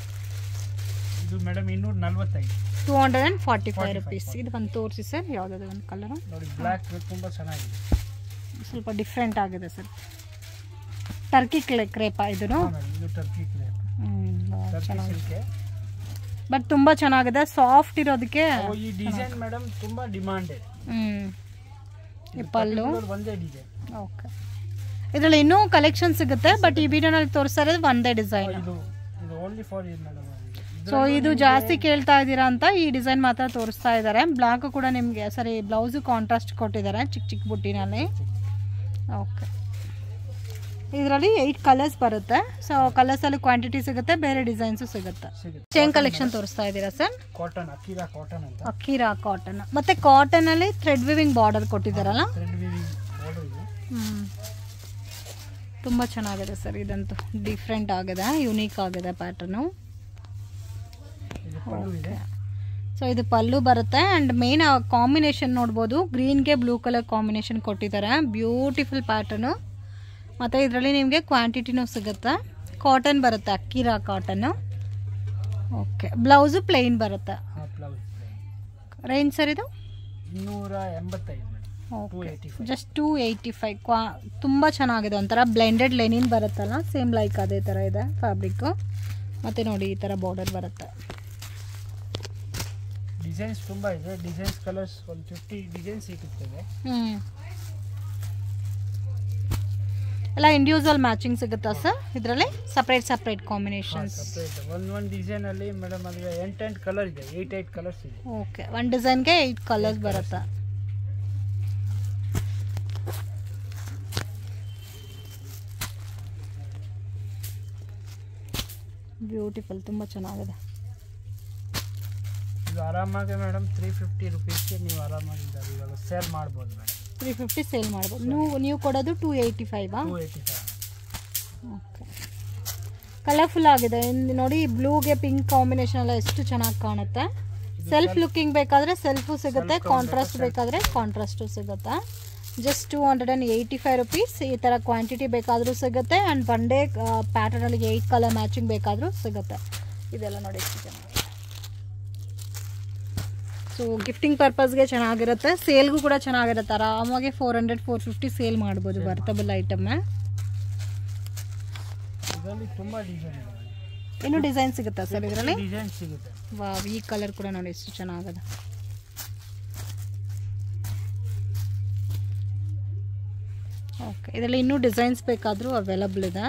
ಇದು ಮೇಡಮ್ ಇನ್ನೂರ ನಲ್ವತ್ತೈದು two hundred and forty five 45 rupees ಇದು ಬಂದು ತೋರಿಸಿ ಸರ್ ಯಾವುದಾದ್ರು ಒಂದು ಕಲರು ನೋಡಿ ಬ್ಲ್ಯಾಕ್ ತುಂಬ ಚೆನ್ನಾಗಿದೆ ಸ್ವಲ್ಪ ಡಿಫ್ರೆಂಟ್ ಆಗಿದೆ ಸರ್ ಟರ್ಕಿ ಕ್ಲೇ ಕ್ರೇಪ ಇದನ್ನು ಹಾ ಮೇಡಮ್ ಇದು ಟರ್ಕಿ ಕ್ರೇಪ್ ಟರ್ಕಿ ಚೆನ್ನಾಗಿದೆ ಸಿಲ್ಕೆ ಬಟ್ ತುಂಬ ಚೆನ್ನಾಗಿದೆ ಸಾಫ್ಟ್ ಇರೋದಕ್ಕೆ ಈ ಡಿಸೈನ್ ಮೇಡಮ್ ತುಂಬ ಡಿಮಾಂಡೆಡ್ ಹ್ಮ್ ಈ ಪಲ್ಲು ಒಂದೇ ಡಿಸೈನ್ ಓಕೆ ಇದರಲ್ಲಿ ಇನ್ನೂ ಕಲೆಕ್ಷನ್ ಸಿಗುತ್ತೆ ಬಟ್ ಈ ವಿಡಿಯೋನಲ್ಲಿ ತೋರಿಸ್ತಾ ಇರೋದು ಒಂದೇ ಡಿಸೈನ್ ಇದು ಇದು ಓನ್ಲಿ ಫಾರ್ ಇದು ಮೇಡಮ್ ಸೊ ಇದು ಜಾಸ್ತಿ ಕೇಳ್ತಾ ಇದ್ದೀರಾ ಅಂತ ಈ ಡಿಸೈನ್ ಮಾತ್ರ ತೋರಿಸ್ತಾ ಇದ್ದಾರೆ ಬ್ಲಾಕ್ ಕೂಡ ನಿಮಗೆ ಸರಿ ಬ್ಲೌಸು ಕಾಂಟ್ರಾಸ್ಟ್ ಕೊಟ್ಟಿದ್ದಾರೆ ಚಿಕ್ಕ ಚಿಕ್ಕ ಬುಟ್ಟಿನಲ್ಲಿ ಓಕೆ ಇದರಲ್ಲಿ ಏಯ್ಟ್ ಕಲರ್ಸ್ ಬರುತ್ತೆ ಸೊ ಕಲರ್ಸಲ್ಲಿ ಕ್ವಾಂಟಿಟಿ ಸಿಗುತ್ತೆ ಬೇರೆ ಡಿಸೈನ್ಸು ಸಿಗುತ್ತೆ ಸಿಗುತ್ತೆ ಚೇನ್ ಕಲೆಕ್ಷನ್ ತೋರಿಸ್ತಾ ಇದ್ದೀರಾ ಸರ್ ಕಾಟನ್ ಅಕಿರಾ ಕಾಟನ್ ಅಂತ ಅಕ್ಕಿರಾ ಕಾಟನ್ ಮತ್ತೆ ಕಾಟನ್ ಅಲ್ಲಿ ಥ್ರೆಡ್ ವಿವಿಂಗ್ ಬಾರ್ಡರ್ ಕೊಟ್ಟಿದ್ದಾರಲ್ಲ ಥ್ರೆಡ್ ವೀವಿಂಗ್ ಬಾರ್ಡರ್ ಇದೆ ಹ್ಮ್ ತುಂಬ ಚೆನ್ನಾಗಿದೆ ಸರ್ ಇದಂತೂ ಡಿಫ್ರೆಂಟ್ ಆಗಿದೆ ಯುನೀಕ್ ಆಗಿದೆ ಪ್ಯಾಟರ್ನು ಇದು ಪಲ್ಲು ಇದೆ ಸೊ ಇದು ಪಲ್ಲು ಬರುತ್ತೆ ಆ್ಯಂಡ್ ಮೇನ್ ಕಾಂಬಿನೇಷನ್ ನೋಡ್ಬೋದು ಗ್ರೀನ್ಗೆ ಬ್ಲೂ ಕಲರ್ ಕಾಂಬಿನೇಷನ್ ಕೊಟ್ಟಿದ್ದಾರೆ ಬ್ಯೂಟಿಫುಲ್ ಪ್ಯಾಟರ್ನು ಮತ್ತು ಇದರಲ್ಲಿ ನಿಮಗೆ ಕ್ವಾಂಟಿಟಿನೂ ಸಿಗುತ್ತೆ ಕಾಟನ್ ಬರುತ್ತೆ Akira cotton okay blouse plain ಬರುತ್ತೆ ಹಾಂ ಬ್ಲೌಸ್ ರೇಂಜ್ ಸರ್ ಇದು ಇನ್ನೂರ ಎಂಬತ್ತೈದು madam two okay eighty five just two eighty five ಕ್ವಾ ತುಂಬ ಚೆನ್ನಾಗಿದೆ ಒಂಥರ ಬ್ಲೆಂಡೆಡ್ ಲೆನಿನ್ ಬರುತ್ತಲ್ಲ ಸೇಮ್ ಲೈಕ್ ಅದೇ ಥರ ಇದೆ ಫ್ಯಾಬ್ರಿಕ್ಕು ಮತ್ತು ನೋಡಿ ಈ ಥರ ಬಾರ್ಡರ್ ಬರುತ್ತೆ ಡಿಸೈನ್ಸ್ ತುಂಬ ಇದೆ ಡಿಸೈನ್ಸ್ ಕಲರ್ಸ್ ಒಂದು ಫಿಫ್ಟಿ ಡಿಸೈನ್ ಸಿಗುತ್ತದೆ ಹ್ಞೂ ಎಲ್ಲ ಇಂಡಿವಿಜುವಲ್ ಮ್ಯಾಚಿಂಗ್ ಸಿಗುತ್ತಾ ಸರ್ ಇದರಲ್ಲಿ ಸಪ್ರೇಟ್ ಸಪ್ರೇಟ್ ಕಾಂಬಿನೇಷನ್ಸ್ ಸಪ್ರೇಟ್ ಒಂದು ಒಂದು ಡಿಸೈನಲ್ಲಿ ಮೇಡಮ್ ಅದು ಎಂಟು ಎಂಟು ಕಲರ್ ಇದೆ ಏಯ್ಟ್ ಏಯ್ಟ್ ಕಲರ್ಸ್ ಇದೆ ಓಕೆ ಒನ್ ಡಿಸೈನ್ಗೆ ಏಯ್ಟ್ ಕಲರ್ಸ್ ಬರುತ್ತೆ ಬ್ಯೂಟಿಫುಲ್ ತುಂಬ ಚೆನ್ನಾಗಿದೆ ಇದು ಆರಾಮಾಗಿ ಮೇಡಮ್ ತ್ರೀ ಫಿಫ್ಟಿ ರುಪೀಸ್ಗೆ ನೀವು ಆರಾಮಾಗಿ ಇದು ಇವಾಗ ಸೇಲ್ ಮಾಡ್ಬೋದು ಮೇಡಮ್ ತ್ರೀ ಫಿಫ್ಟಿ ಸೇಲ್ ಮಾಡ್ಬೋದು ನೀವು ನೀವು ಕೊಡೋದು ಟೂ ಏಯ್ಟಿ ಫೈವಾ two eighty five okay colourful ಆಗಿದೆ ಇನ್ನು ನೋಡಿ ಬ್ಲೂಗೆ ಪಿಂಕ್ ಕಾಂಬಿನೇಷನ್ ಎಲ್ಲ ಎಷ್ಟು ಚೆನ್ನಾಗಿ ಕಾಣುತ್ತೆ ಸೆಲ್ಫ್ ಲುಕ್ಕಿಂಗ್ ಬೇಕಾದರೆ ಸೆಲ್ಫು ಸಿಗುತ್ತೆ ಕಾಂಟ್ರಾಸ್ಟ್ ಬೇಕಾದರೆ ಕಾಂಟ್ರಾಸ್ಟು ಸಿಗುತ್ತೆ just two hundred and eighty five rupees ಈ ಥರ ಕ್ವಾಂಟಿಟಿ ಬೇಕಾದರೂ ಸಿಗುತ್ತೆ ಆ್ಯಂಡ್ ಒನ್ ಡೇ ಪ್ಯಾಟರ್ನಲ್ಲಿ ಏಯ್ಟ್ ಕಲರ್ ಮ್ಯಾಚಿಂಗ್ ಬೇಕಾದರೂ ಸಿಗುತ್ತೆ ಇದೆಲ್ಲ ನೋಡಿ ಎಷ್ಟು ಚೆನ್ನಾಗಿದೆ ಸೊ ಗಿಫ್ಟಿಂಗ್ ಪರ್ಪಸ್ಗೆ ಚೆನ್ನಾಗಿರುತ್ತೆ ಸೇಲ್ಗೂ ಕೂಡ ಚೆನ್ನಾಗಿರುತ್ತೆ ಆರಾಮಾಗಿ four hundred four fifty sale ಮಾಡ್ಬೋದು ವರ್ತಬಲ್ ಐಟಮ್ ಇದರಲ್ಲಿ ತುಂಬ ಡಿಸೈನ್ ಇದೆ ಇನ್ನು ಡಿಸೈನ್ ಸಿಗುತ್ತಾ ಸರ್ ಇದರಲ್ಲಿ ಡಿಸೈನ್ ಸಿಗುತ್ತೆ ವಾವ್ ಈ ಕಲರ್ ಕೂಡ ನೋಡಿ ಎಷ್ಟು ಚೆನ್ನಾಗದ ಓಕೆ ಇದರಲ್ಲಿ ಇನ್ನೂ ಡಿಸೈನ್ಸ್ ಬೇಕಾದರೂ ಅವೈಲಬಲ್ ಇದೆ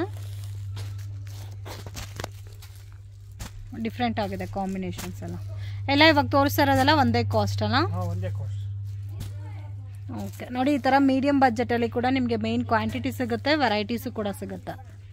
ಡಿಫ್ರೆಂಟ್ ಆಗಿದೆ ಕಾಂಬಿನೇಷನ್ಸ್ ಎಲ್ಲ ಎಲ್ಲ ಇವಾಗ ತೋರಿಸ್ತಾ ಇರೋದೆಲ್ಲ ಒಂದೇ ಕಾಸ್ಟ್ ಅಲ್ಲ ಹಾಂ ಒಂದೇ ಕಾಸ್ಟ್ ಓಕೆ ನೋಡಿ ಈ ಥರ ಮೀಡಿಯಮ್ ಬಜೆಟಲ್ಲಿ ಕೂಡ ನಿಮಗೆ ಮೇನ್ ಕ್ವಾಂಟಿಟಿ ಸಿಗುತ್ತೆ ವೆರೈಟೀಸು ಕೂಡ ಸಿಗುತ್ತೆ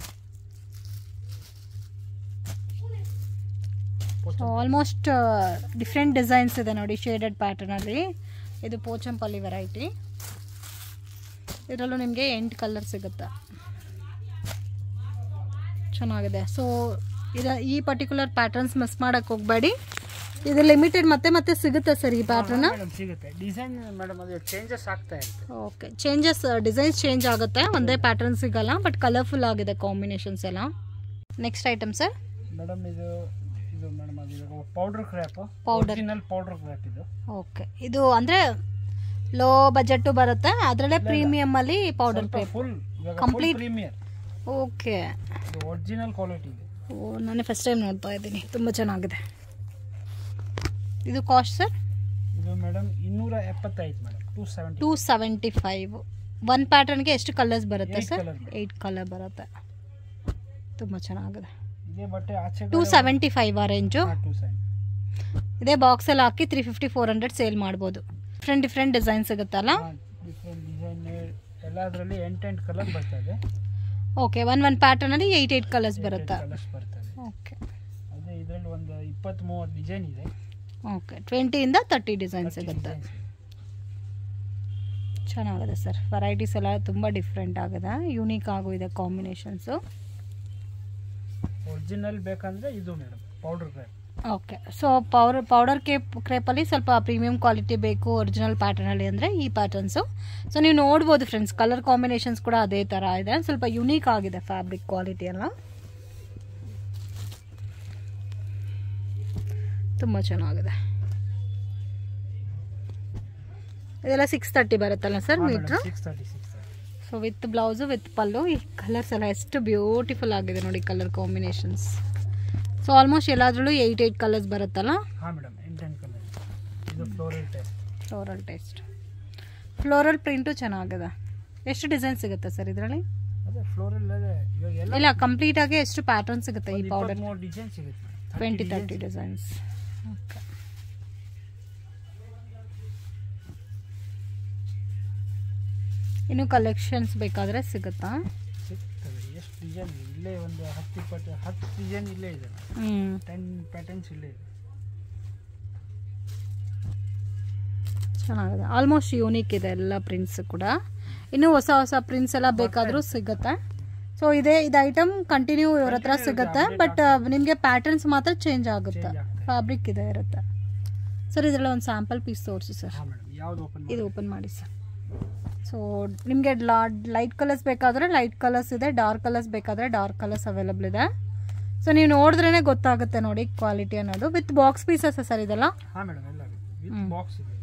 ಆಲ್ಮೋಸ್ಟ್ ಡಿಫ್ರೆಂಟ್ ಡಿಸೈನ್ಸ್ ಇದೆ ನೋಡಿ ಶೇಡೆಡ್ ಪ್ಯಾಟರ್ನಲ್ಲಿ ಇದು ಪೋಚಂಪಲ್ಲಿ ವೆರೈಟಿ ಇದರಲ್ಲೂ ನಿಮಗೆ ಎಂಟು ಕಲರ್ ಸಿಗುತ್ತೆ ಚೆನ್ನಾಗಿದೆ ಸೊ ಇದು ಈ ಪರ್ಟಿಕ್ಯುಲರ್ ಪ್ಯಾಟರ್ನ್ಸ್ ಮಿಸ್ ಮಾಡಕ್ಕೆ ಹೋಗಬೇಡಿ ಇದು ಲಿಮಿಟೆಡ್ ಮತ್ತೆ ಮತ್ತೆ ಸಿಗುತ್ತೆ ಸರ್ ಈ ಪ್ಯಾಟರ್ನ್ ಮೇಡಮ್ ಸಿಗುತ್ತೆ ಡಿಸೈನ್ ಮೇಡಮ್ ಅದು ಚೇಂಜಸ್ ಆಗ್ತಾ ಇರುತ್ತೆ ಓಕೆ ಚೇಂಜಸ್ ಡಿಸೈನ್ಸ್ ಚೇಂಜ್ ಆಗುತ್ತೆ ಒಂದೇ ಪ್ಯಾಟರ್ನ್ ಸಿಗಲ್ಲ ಬಟ್ ಕಲರ್ಫುಲ್ ಆಗಿದೆ ಕಾಂಬಿನೇಷನ್ಸ್ ಎಲ್ಲ ನೆಕ್ಸ್ಟ್ ಐಟಮ್ ಸರ್ ಮೇಡಮ್ ಇದು ಇದು ಮೇಡಮ್ ಅದು ಇವಾಗ powder crepe Powder. Original powder crepe ಇದು ಓಕೆ ಇದು ಅಂದರೆ ಲೋ ಬಜೆಟ್ಟು ಬರುತ್ತೆ ಅದರಲ್ಲೇ ಪ್ರೀಮಿಯಮ್ ಅಲ್ಲಿ ಪೌಡರ್ ಪೇಪ್ ಫುಲ್ ಇವಾಗ Complete- ಪ್ರೀಮಿಯರ್ ಓಕೆ ಇದು ಒರಿಜಿನಲ್ ಕ್ವಾಲಿಟಿ ಇದೆ ಓ ನಾನು ಫಸ್ಟ್ ಟೈಮ್ ನೋಡ್ತಾ ಇದ್ದೀನಿ ತುಂಬ ಚೆನ್ನಾಗಿದೆ ಇದು ಕಾಸ್ಟ್ ಸರ್ ಇದು ಮೇಡಮ್ ಇನ್ನೂರ ಎಪ್ಪತ್ತೈದು madam two seventy two seventy five one ಪ್ಯಾಟರ್ನ್ಗೆ ಎಷ್ಟು ಕಲರ್ಸ್ ಬರುತ್ತೆ Eight ಸರ್ colour ಬರುತ್ತೆ. ಏಯ್ಟ್ ಕಲರ್ ಬರುತ್ತೆ ತುಂಬ ಚೆನ್ನಾಗಿದೆ ಇದೇ ಬಟ್ಟೆ ಆಚೆ ಟೂ ಸೆವೆಂಟಿ ಫೈವ್ ಆ ರೇಂಜು ಟೂ ಸೆವೆಂಟಿ ಇದೇ ಬಾಕ್ಸಲ್ಲಿ ಹಾಕಿ three fifty four hundred sale ಮಾಡ್ಬೋದು ಡಿಫ್ರೆಂಟ್ ಡಿಫ್ರೆಂಟ್ ಡಿಸೈನ್ ಸಿಗುತ್ತಲ್ಲ ಡಿಫ್ರೆಂಟ್ ಡಿಸೈನ್ ಎಲ್ಲದರಲ್ಲಿ ಎಂಟೆಂಟು ಕಲರ್ ಬರ್ತದೆ ಓಕೆ ಒನ್ ಒನ್ ಪ್ಯಾಟರ್ನಲ್ಲಿ ಏಯ್ಟ್ ಏಯ್ಟ್ ಕಲರ್ಸ್ ಬರುತ್ತೆ ಕಲರ್ಸ್ ಬರ್ತದೆ ಓಕೆ ಅದೇ ಇದರಲ್ಲಿ ಒಂದು ಇಪ್ಪತ್ತ್ ಮೂವತ್ತು ಡಿಸೈನ್ ಇದೆ ಓಕೆ ಟ್ವೆಂಟಿಯಿಂದ ತರ್ಟಿ ಡಿಸೈನ್ ಸಿಗುತ್ತೆ designs ಇದೆ. ಚೆನ್ನಾಗಿದೆ ಸರ್ ವೆರೈಟೀಸ್ ಎಲ್ಲ ತುಂಬ ಡಿಫ್ರೆಂಟ್ ಆಗಿದೆ ಯೂನಿಕ್ ಆಗು ಇದೆ ಕಾಂಬಿನೇಷನ್ಸು ಒರಿಜಿನಲ್ ಬೇಕಂದ್ರೆ ಇದು madam powder crepe okay so powder powder ಕೇಪ್ ಕ್ರೇಪಲ್ಲಿ ಸ್ವಲ್ಪ ಪ್ರೀಮಿಯಂ ಕ್ವಾಲಿಟಿ ಬೇಕು ಒರಿಜಿನಲ್ ಪ್ಯಾಟರ್ನಲ್ಲಿ ಅಂದರೆ ಈ ಪ್ಯಾಟರ್ನ್ಸು ಸೊ ನೀವು ನೋಡ್ಬೋದು ಫ್ರೆಂಡ್ಸ್ ಕಲರ್ ಕಾಂಬಿನೇಷನ್ಸ್ ಕೂಡ ಅದೇ ಥರ ಇದೆ ಸ್ವಲ್ಪ ಯುನೀಕ್ ಆಗಿದೆ ಫ್ಯಾಬ್ರಿಕ್ ಕ್ವಾಲಿಟಿ ಎಲ್ಲ ತುಂಬ ಚೆನ್ನಾಗಿದೆ ಇದೆಲ್ಲ ಸಿಕ್ಸ್ ತರ್ಟಿ ಬರುತ್ತಲ್ಲ sir metre six thirty six thirty so with blouse with pallu ಈ ಕಲರ್ಸ್ ಎಲ್ಲ ಎಷ್ಟು ಬ್ಯೂಟಿಫುಲ್ ಆಗಿದೆ ನೋಡಿ ಕಲರ್ ಕಾಂಬಿನೇಷನ್ಸ್ ಸೊ ಆಲ್ಮೋಸ್ಟ್ ಎಲ್ಲಾದ್ರಲ್ಲೂ ಏಯ್ಟ್ ಏಯ್ಟ್ ಕಲರ್ಸ್ ಬರುತ್ತಲ್ಲ ಹಾಂ ಮೇಡಮ್ ಎಂಟೆಂಟು ಕಲರ್ ಇದು floral type floral taste floral print ಚೆನ್ನಾಗಿದೆ ಎಷ್ಟು ಡಿಸೈನ್ ಸಿಗುತ್ತೆ ಸರ್ ಇದರಲ್ಲಿ ಅದೇ ಫ್ಲೋರಲ್ ಅದೇ ಇವಾಗ ಎಲ್ಲ ಇಲ್ಲ ಕಂಪ್ಲೀಟ್ ಆಗಿ ಎಷ್ಟು ಪ್ಯಾಟರ್ನ್ ಸಿಗುತ್ತೆ ಈ ಪೌಡರ್ ಮೂರು ಡಿಸೈನ್ ಸಿಗುತ್ತೆ madam twenty thirty designs okay ಇನ್ನು ಕಲೆಕ್ಷನ್ಸ್ ಬೇಕಾದರೆ ಸಿಗುತ್ತಾ ಸಿಗ್ತದೆ ಎಷ್ಟು ಡಿಸೈನ್ ಇಲ್ಲೇ ಒಂದು ಹತ್ತು ಇಪ್ಪತ್ತು ಹತ್ತು ಡಿಸೈನ್ ಇಲ್ಲೇ ಇದೆ ಹ್ಞೂ ಟೆನ್ ಪ್ಯಾಟರ್ನ್ಸ್ ಇಲ್ಲೇ ಇದೆ ಚೆನ್ನಾಗಿದೆ ಆಲ್ಮೋಸ್ಟ್ ಯೂನಿಕ್ ಇದೆ ಎಲ್ಲ ಪ್ರಿಂಟ್ಸ್ ಕೂಡ ಇನ್ನು ಹೊಸ ಹೊಸ ಪ್ರಿಂಟ್ಸ್ ಎಲ್ಲ ಬೇಕಾದರೂ ಸಿಗುತ್ತೆ ಸೊ ಇದೇ ಇದು ಐಟಮ್ ಕಂಟಿನ್ಯೂ ಇವ್ರ ಹತ್ರ ಸಿಗುತ್ತೆ ಬಟ್ ನಿಮಗೆ ಪ್ಯಾಟರ್ನ್ಸ್ ಮಾತ್ರ ಚೇಂಜ್ ಆಗುತ್ತೆ Change ಆಗ್ತದೆ. ಫ್ಯಾಬ್ರಿಕ್ ಇದೆ ಇರುತ್ತೆ ಸರ್ ಇದರಲ್ಲಿ ಒಂದು ಸ್ಯಾಂಪಲ್ ಪೀಸ್ ತೋರಿಸಿ ಸರ್ ಹಾಂ ಮೇಡಮ್ ಯಾವ್ದು ಓಪನ್ ಇದು ಓಪನ್ ಮಾಡಿ ಸರ್ ಸೊ ನಿಮಗೆ ಲೈಟ್ ಕಲರ್ಸ್ ಬೇಕಾದರೆ ಲೈಟ್ ಕಲರ್ಸ್ ಇದೆ ಡಾರ್ಕ್ ಕಲರ್ಸ್ ಬೇಕಾದರೆ ಡಾರ್ಕ್ ಕಲರ್ಸ್ ಅವೈಲಬಲ್ ಇದೆ ಸೊ ನೀವು ನೋಡಿದ್ರೇ ಗೊತ್ತಾಗುತ್ತೆ ನೋಡಿ ಕ್ವಾಲಿಟಿ ಅನ್ನೋದು ವಿತ್ ಬಾಕ್ಸ್ ಪೀಸಸ್ ಸರ್ ಇದೆಲ್ಲ ಹಾಂ ಮೇಡಮ್ ಎಲ್ಲ ವಿತ್ ಹ್ಮ್. ಬಾಕ್ಸ್ ಇದೆ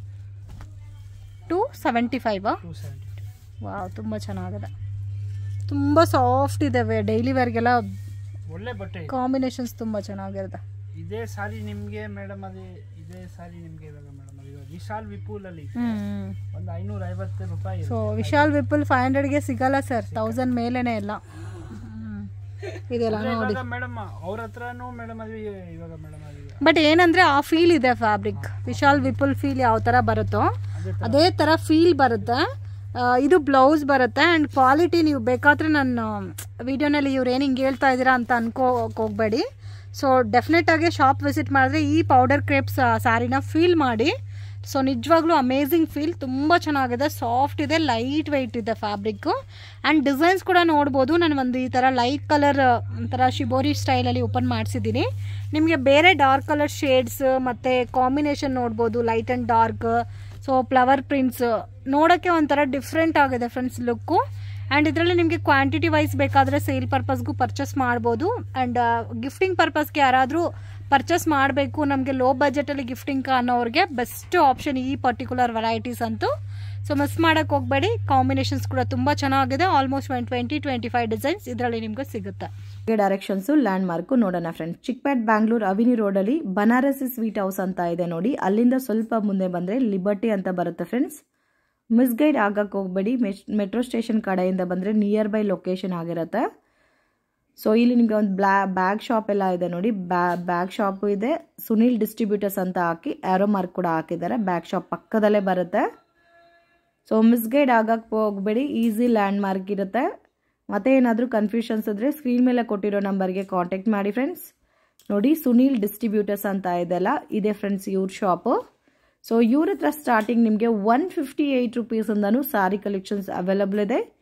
ಟು ಸೆವೆಂಟಿ ಫೈವಾ ಟೂ ಸೆವೆಂಟಿ ವಾವ್ ತುಂಬ ಚೆನ್ನಾಗಿದೆ ತುಂಬ ಸಾಫ್ಟ್ ಇದೆ ಡೈಲಿ ವೇರ್ಗೆಲ್ಲ ಒಳ್ಳೆ ಬಟ್ಟೆ ಇದೆ. ಕಾಂಬಿನೇಷನ್ಸ್ ತುಂಬ ಚೆನ್ನಾಗಿರುತ್ತೆ ಇದೇ ಸಾರಿ ನಿಮಗೆ ಮೇಡಮ್ ಅದೇ ಇದೇ ಸಾರಿ ನಿಮಗೆ ಇವಾಗ ಮೇಡಮ್ ಅದು ಇವಾಗ ವಿಶಾಲ್ ವಿಪುಲಲ್ಲಿ ಇದೆ. ಹ್ಞೂ ಒಂದು ಐನೂರ ಐವತ್ತು ರೂಪಾಯಿ ಸೊ ಇರುತ್ತೆ. ವಿಶಾಲ್ ವಿಪುಲ್ ಫೈವ್ ಹಂಡ್ರೆಡ್ಗೆ ಸಿಗಲ್ಲ ಸರ್ ತೌಸಂಡ್ ಮೇಲೇನೆ ಎಲ್ಲ ಹ್ಮ್. ಇದೆಲ್ಲ ಅಂದ್ರೆ ನೋಡಿ ಇವಾಗ ಮೇಡಮ್ ಅವ್ರ ಹತ್ರನೂ ಮೇಡಮ್ ಅದು ಇವಾಗ ಮೇಡಮ್ ಅದು ಬಟ್ ಏನಂದ್ರೆ ಆ ಫೀಲ್ ಇದೆ ಫ್ಯಾಬ್ರಿಕ್ ವಿಶಾಲ್ ವಿಪುಲ್ ಫೀಲ್ ಯಾವ ಥರ ಬರುತ್ತೋ ಅದೇ ತರ ಅದೇ ಥರ ಫೀಲ್ ಬರುತ್ತೆ ಆ, ಇದು ಬ್ಲೌಸ್ ಬರುತ್ತೆ ಆ್ಯಂಡ್ ಕ್ವಾಲಿಟಿ ನೀವು ಬೇಕಾದರೆ ನನ್ನ ವಿಡಿಯೋನಲ್ಲಿ ಇವ್ರು ಏನು ಹಿಂಗೆ ಹೇಳ್ತಾ ಇದ್ದೀರಾ ಅಂತ ಅನ್ಕೋಕ್ ಹೋಗಬೇಡಿ ಸೊ ಡೆಫಿನೆಟಾಗಿ ಶಾಪ್ ವಿಸಿಟ್ ಮಾಡಿದ್ರೆ ಈ ಪೌಡರ್ ಕ್ರೇಪ್ಸ್ ಸ್ಯಾರಿನ ಫೀಲ್ ಮಾಡಿ ಸೊ ನಿಜವಾಗ್ಲೂ ಅಮೇಝಿಂಗ್ ಫೀಲ್ ತುಂಬ ಚೆನ್ನಾಗಿದೆ ಸಾಫ್ಟ್ ಇದೆ ಲೈಟ್ ವೆಯ್ಟ್ ಇದೆ ಫ್ಯಾಬ್ರಿಕ್ಕು ಆ್ಯಂಡ್ ಡಿಸೈನ್ಸ್ ಕೂಡ ನೋಡ್ಬೋದು ನಾನು ಒಂದು ಈ ಥರ ಲೈಟ್ ಕಲರ್ ಒಂಥರ ಶಿಬೋರಿ ಸ್ಟೈಲಲ್ಲಿ ಓಪನ್ ಮಾಡಿಸಿದ್ದೀನಿ ನಿಮಗೆ ಬೇರೆ ಡಾರ್ಕ್ ಕಲರ್ ಶೇಡ್ಸ್ ಮತ್ತು ಕಾಂಬಿನೇಷನ್ ನೋಡ್ಬೋದು light and dark so flower prints ನೋಡೋಕ್ಕೆ ಒಂಥರ ಡಿಫ್ರೆಂಟ್ ಆಗಿದೆ ಫ್ರೆಂಡ್ಸ್ ಲುಕ್ಕು ಆ್ಯಂಡ್ ಇದರಲ್ಲಿ ನಿಮಗೆ ಕ್ವಾಂಟಿಟಿ ವೈಸ್ ಬೇಕಾದರೆ ಸೇಲ್ ಪರ್ಪಸ್ಗೂ ಪರ್ಚೇಸ್ ಮಾಡ್ಬೋದು ಆ್ಯಂಡ್ ಗಿಫ್ಟಿಂಗ್ ಪರ್ಪಸ್ಗೆ ಯಾರಾದರೂ ಪರ್ಚೇಸ್ ಮಾಡಬೇಕು ನಮಗೆ ಲೋ ಬಜೆಟಲ್ಲಿ ಗಿಫ್ಟಿಂಗ್ ಅನ್ನೋರಿಗೆ ಬೆಸ್ಟ್ ಆಪ್ಷನ್ ಈ ಪರ್ಟಿಕ್ಯುಲರ್ ವೆರೈಟೀಸ್ ಅಂತೂ ಸೊ ಮಿಸ್ ಮಾಡೋಕ್ಕೆ ಹೋಗಬೇಡಿ ಕಾಂಬಿನೇಷನ್ಸ್ ಕೂಡ ತುಂಬ ಚೆನ್ನಾಗಿದೆ almost one twenty twenty five designs ಇದರಲ್ಲಿ ನಿಮಗೆ ಸಿಗುತ್ತೆ ಡೈರೆಕ್ಷನ್ಸು ಲ್ಯಾಂಡ್ ಮಾರ್ಕು ನೋಡೋಣ ಫ್ರೆಂಡ್ಸ್ ಚಿಕ್ಪೇಟ್ ಬ್ಯಾಂಗ್ಳೂರ್ ಅವಿನಿ ರೋಡಲ್ಲಿ ಬನಾರಸಿ ಸ್ವೀಟ್ ಹೌಸ್ ಅಂತ ಇದೆ ನೋಡಿ ಅಲ್ಲಿಂದ ಸ್ವಲ್ಪ ಮುಂದೆ ಬಂದರೆ ಲಿಬರ್ಟಿ ಅಂತ ಬರುತ್ತೆ ಫ್ರೆಂಡ್ಸ್ ಮಿಸ್ಗೈಡ್ ಆಗಕ್ಕೆ ಹೋಗಬೇಡಿ ಮೆಟ್ರೋ ಸ್ಟೇಷನ್ ಕಡೆಯಿಂದ ಬಂದರೆ ನಿಯರ್ ಬೈ ಲೊಕೇಶನ್ ಆಗಿರುತ್ತೆ ಸೊ ಇಲ್ಲಿ ನಿಮಗೆ ಒಂದು ಬ್ಲಾ ಬ್ಯಾಗ್ ಶಾಪ್ ಎಲ್ಲ ಇದೆ ನೋಡಿ ಬ್ಯಾ ಬ್ಯಾಗ್ ಶಾಪು ಇದೆ ಸುನಿಲ್ ಡಿಸ್ಟ್ರಿಬ್ಯೂಟರ್ಸ್ ಅಂತ ಹಾಕಿ ಆ್ಯರೋ ಮಾರ್ಕ್ ಕೂಡ ಹಾಕಿದ್ದಾರೆ ಬ್ಯಾಗ್ ಶಾಪ್ ಪಕ್ಕದಲ್ಲೇ ಬರುತ್ತೆ ಸೊ ಮಿಸ್ಗೈಡ್ ಆಗಕ್ಕೆ ಹೋಗಬೇಡಿ ಈಸಿ ಲ್ಯಾಂಡ್ ಮಾರ್ಕ್ ಇರುತ್ತೆ ಮತ್ತೆ ಏನಾದರೂ ಕನ್ಫ್ಯೂಷನ್ಸ್ ಇದ್ದರೆ ಸ್ಕ್ರೀನ್ ಮೇಲೆ ಕೊಟ್ಟಿರೋ ನಂಬರ್ಗೆ ಕಾಂಟ್ಯಾಕ್ಟ್ ಮಾಡಿ ಫ್ರೆಂಡ್ಸ್ ನೋಡಿ ಸುನೀಲ್ ಡಿಸ್ಟ್ರಿಬ್ಯೂಟರ್ಸ್ ಅಂತ ಇದೆಲ್ಲ ಇದೆ ಫ್ರೆಂಡ್ಸ್ ಇವ್ರ ಶಾಪು ಸೊ ಇವ್ರ ಹತ್ರ ಸ್ಟಾರ್ಟಿಂಗ್ ನಿಮಗೆ ಒನ್ ಫಿಫ್ಟಿ ಏಯ್ಟ್ ರುಪೀಸಿಂದನೂ ಸಾರಿ ಕಲೆಕ್ಷನ್ಸ್ ಅವೈಲಬಲ್ ಇದೆ